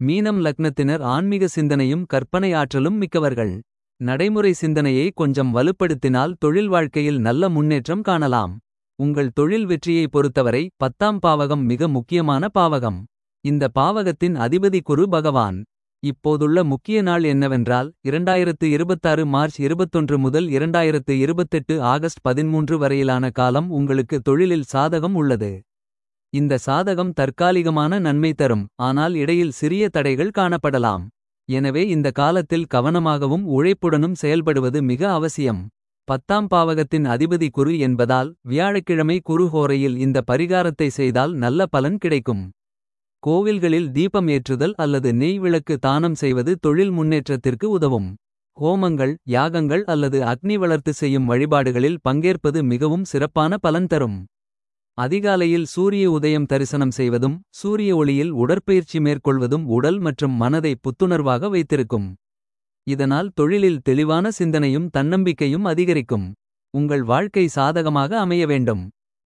மீனம் லக்னத்தினர் ஆன்மீக சிந்தனையும் கற்பனை ஆற்றலும் மிக்கவர்கள். நடைமுறை சிந்தனையை கொஞ்சம் வலுப்படுத்தினால் தொழில் வாழ்க்கையில் நல்ல முன்னேற்றம் காணலாம். உங்கள் தொழில் வெற்றியை பொறுத்தவரை பத்தாம் பாவகம் மிக முக்கியமான பாவகம். இந்த பாவகத்தின் அதிபதி குரு பகவான். இப்போதுள்ள முக்கிய நாள் என்னவென்றால் 2026 மார்ச் 21 முதல் 2028 ஆகஸ்ட் 13 வரையிலான காலம் உங்களுக்கு தொழிலில் சாதகம் உள்ளது. இந்த சாதகம் தற்காலிகமான நன்மை தரும் ஆனால் இடையில் சிறிய தடைகள் காணப்படலாம். எனவே இந்த காலத்தில் கவனமாகவும் உழைப்புடனும் செயல்படுவது மிக அவசியம். பத்தாம் பாவகத்தின் அதிபதி குரு என்பதால் வியாழக்கிழமை குரு ஹோரையில் இந்த பரிகாரத்தை செய்தால் நல்ல பலன் கிடைக்கும். கோவில்களில் தீபம் ஏற்றுதல் அல்லது நெய் விளக்கு தானம் செய்வது தொழில் முன்னேற்றத்திற்கு உதவும். ஹோமங்கள் யாகங்கள் அல்லது அக்னி வளர்த்து செய்யும் வழிபாடுகளில் பங்கேற்பது மிகவும் சிறப்பான பலன் தரும். அதிகாலையில் சூரிய உதயம் தரிசனம் செய்வதும் சூரிய ஒளியில் உடற்பயிற்சி மேற்கொள்வதும் உடல் மற்றும் மனதை புத்துணர்வாக வைத்திருக்கும். இதனால் தொழிலில் தெளிவான சிந்தனையும் தன்னம்பிக்கையும் அதிகரிக்கும். உங்கள் வாழ்க்கை சாதகமாக அமைய வேண்டும்.